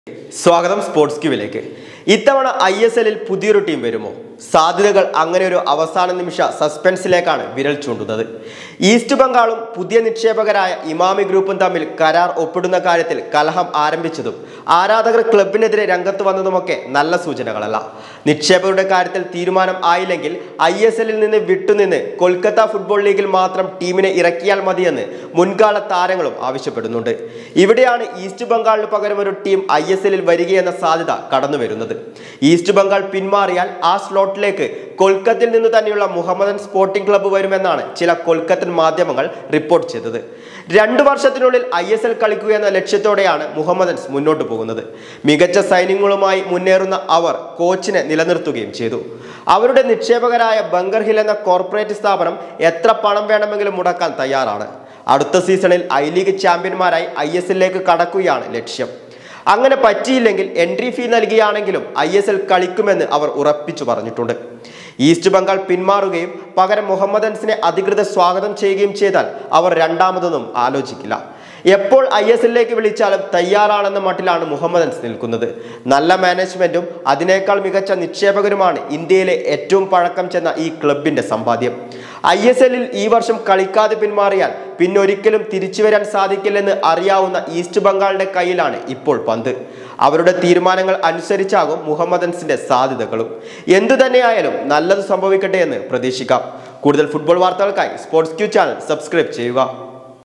സ്വാഗതം സ്പോർട്സ് ക്യൂവിലേക്ക് ഇത്തവണ I S എല്ലിൽ പുതിയൊരു ടീം വരുമോ സാധ്യതകൾ അങ്ങനെ ഒരു അവസാന നിമിഷ സസ്പെൻസിലേക്കാണ് വിരൽ ചൂണ്ടുന്നത് ഈസ്റ്റ് ബംഗാളും പുതിയ നിക്ഷേപകരായ ഇമാമി ഗ്രൂപ്പും തമ്മിൽ കരാർ ഒപ്പിടുന്ന കാര്യത്തിൽ കലഹം ആരംഭിച്ചതും ആരാധകർ ക്ലബിനെതിരെ രംഗത്ത് വന്നതുമൊക്കെ നല്ല സൂചനകളല്ല നിക്ഷേപകരുടെ കാര്യത്തിൽ തീരുമാനം ആയില്ലെങ്കിൽ ഐ എസ് എല്ലിൽ നിന്ന് വിട്ടുനിന്ന് കൊൽക്കത്ത ഫുട്ബോൾ ലീഗിൽ മാത്രം ടീമിനെ ഇറക്കിയാൽ മതിയെന്ന് മുൻകാല താരങ്ങളും ആവശ്യപ്പെടുന്നുണ്ട് ഇവിടെയാണ് ഈസ്റ്റ് ബംഗാളിന് പകരം ഒരു ടീം ഐ എസ് എല്ലിൽ വരികയെന്ന സാധ്യത കടന്നു വരുന്നത് ഈസ്റ്റ് ബംഗാൾ പിന്മാറിയാൽ ആ സ്ലോട്ടിലേക്ക് കൊൽക്കത്തയിൽ നിന്ന് തന്നെയുള്ള മുഹമ്മദൻ സ്പോർട്ടിംഗ് ക്ലബ്ബ് വരുമെന്നാണ് ചില കൊൽക്കത്തൻ മാധ്യമങ്ങൾ റിപ്പോർട്ട് ചെയ്തത് രണ്ടു വർഷത്തിനുള്ളിൽ ഐ എസ് എൽ കളിക്കുക എന്ന ലക്ഷ്യത്തോടെയാണ് മുഹമ്മദൻസ് മുന്നോട്ട് പോകുന്നത് മികച്ച സൈനികങ്ങളുമായി മുന്നേറുന്ന അവർ കോച്ചിനെ നിലനിർത്തുകയും ചെയ്തു അവരുടെ നിക്ഷേപകരായ ബങ്കർ ഹിൽ എന്ന കോർപ്പറേറ്റ് സ്ഥാപനം എത്ര പണം വേണമെങ്കിലും മുടക്കാൻ തയ്യാറാണ് അടുത്ത സീസണിൽ ഐ ലീഗ് ചാമ്പ്യന്മാരായി ഐ എസ് എല്ലിലേക്ക് കടക്കുകയാണ് ലക്ഷ്യം അങ്ങനെ പറ്റിയില്ലെങ്കിൽ എൻട്രി ഫീ നൽകിയാണെങ്കിലും ഐ എസ് എൽ കളിക്കുമെന്ന് അവർ ഉറപ്പിച്ചു പറഞ്ഞിട്ടുണ്ട് ഈസ്റ്റ് ബംഗാൾ പിന്മാറുകയും പകരം മുഹമ്മദൻസിനെ അധികൃതർ സ്വാഗതം ചെയ്യുകയും ചെയ്താൽ അവർ രണ്ടാമതൊന്നും ആലോചിക്കില്ല എപ്പോൾ ഐ എസ് എല്ലിലേക്ക് വിളിച്ചാലും തയ്യാറാണെന്ന മട്ടിലാണ് മുഹമ്മദൻസ് നിൽക്കുന്നത് നല്ല മാനേജ്മെന്റും അതിനേക്കാൾ മികച്ച നിക്ഷേപകരുമാണ് ഇന്ത്യയിലെ ഏറ്റവും പഴക്കം ചെന്ന ഈ ക്ലബിന്റെ സമ്പാദ്യം ഐ എസ് എല്ലിൽ ഈ വർഷം കളിക്കാതെ പിന്മാറിയാൽ പിന്നൊരിക്കലും തിരിച്ചു വരാൻ സാധിക്കില്ലെന്ന് അറിയാവുന്ന ഈസ്റ്റ് ബംഗാളിന്റെ കയ്യിലാണ് ഇപ്പോൾ പന്ത് അവരുടെ തീരുമാനങ്ങൾ അനുസരിച്ചാകും മുഹമ്മദൻസിന്റെ സാധ്യതകളും എന്തു തന്നെയായാലും നല്ലത് സംഭവിക്കട്ടെ എന്ന് പ്രതീക്ഷിക്കാം കൂടുതൽ ഫുട്ബോൾ വാർത്തകൾക്കായി സ്പോർട്സ് ക്യൂ ചാനൽ സബ്സ്ക്രൈബ് ചെയ്യുക